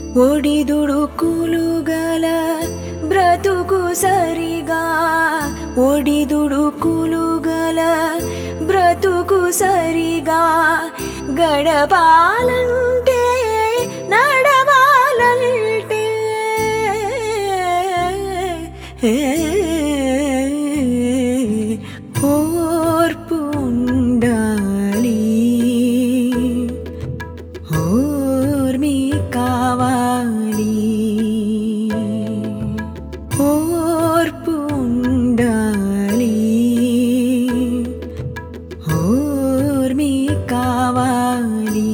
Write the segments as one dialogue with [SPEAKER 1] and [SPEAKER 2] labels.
[SPEAKER 1] ఒడిదుడుకులు గల బ్రతుకు సరిగా ఒడిదుడుకులు గల బ్రతుకు సరిగా గడపాలంటే నడవాలంటే ఓర్పు ఉండాలి ఓర్మి కావాలి ఓర్పు ఉండాలి ఓర్మి కావాలి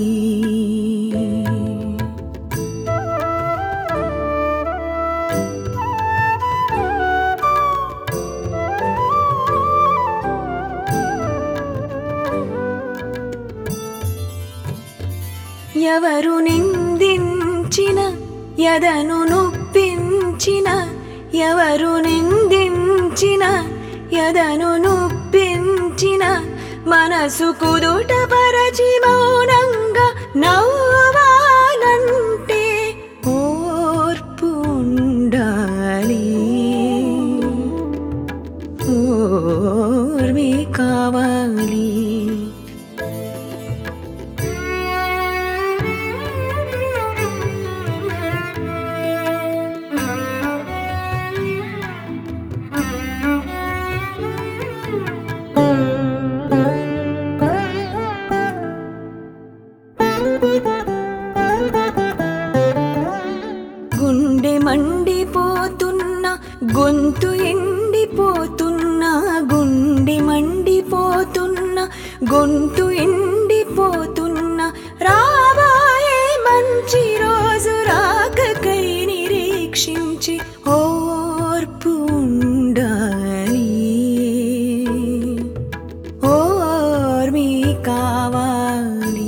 [SPEAKER 1] ఎవరు నిందించిన ఎదను నొప్పించిన ఎవరు నిందించిన ఎదను నొప్పించిన మనసు కుదుట పరచి మౌనంగా నవ్వాలంటే ఓర్పు ఉండాలి ఓర్మి కావాలి గుండె మండిపోతున్న గొంతు ఎండిపోతున్న గుండె మండిపోతున్న గొంతు ఎండిపోతున్న రాబాయే మంచి రోజు రాకకై నిరీక్షించి ఓర్పు ఉండాలి ఓర్మి కావాలి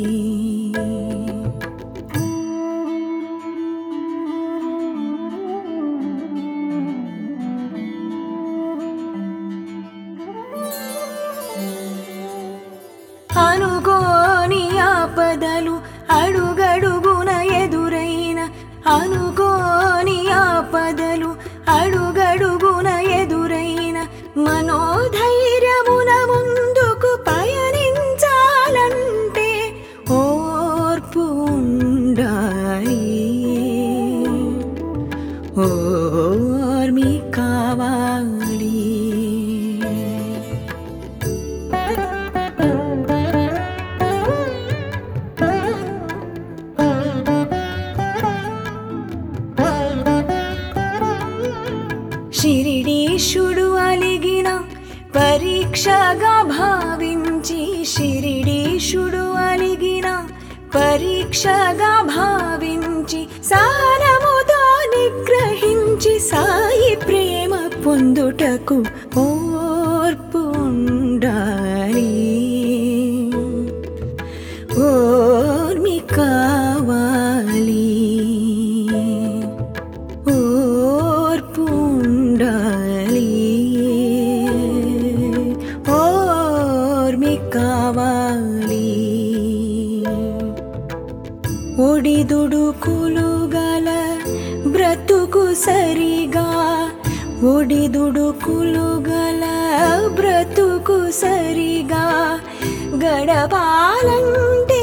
[SPEAKER 1] అనుకోని ఆపదలు అడుగడుగున ఎదురైన అనుకోని ఆపదలు అడుగడుగున ఎదురైన మనోధైర్యమున ముందుకు పయనించాలంటే ఓర్పు ఉండాలి ఓర్మి కావాలి షిరిడీశుడు అలిగిన పరీక్షగా భావించి షిరిడీశుడు అలిగిన పరీక్షగా భావించి సహనముతో నిగ్రహించి సాయి ప్రేమ పొందుటకు ఓర్పు ఉండాలి ఓర్మి కావాలి ఓర్పు ఉండాలి ఓర్మి కావాలి ఒడిదుడుకులు గల బ్రతుకు సరిగా ఒడిదుడుకులు గల బ్రతుకు సరిగా గడపాలంటే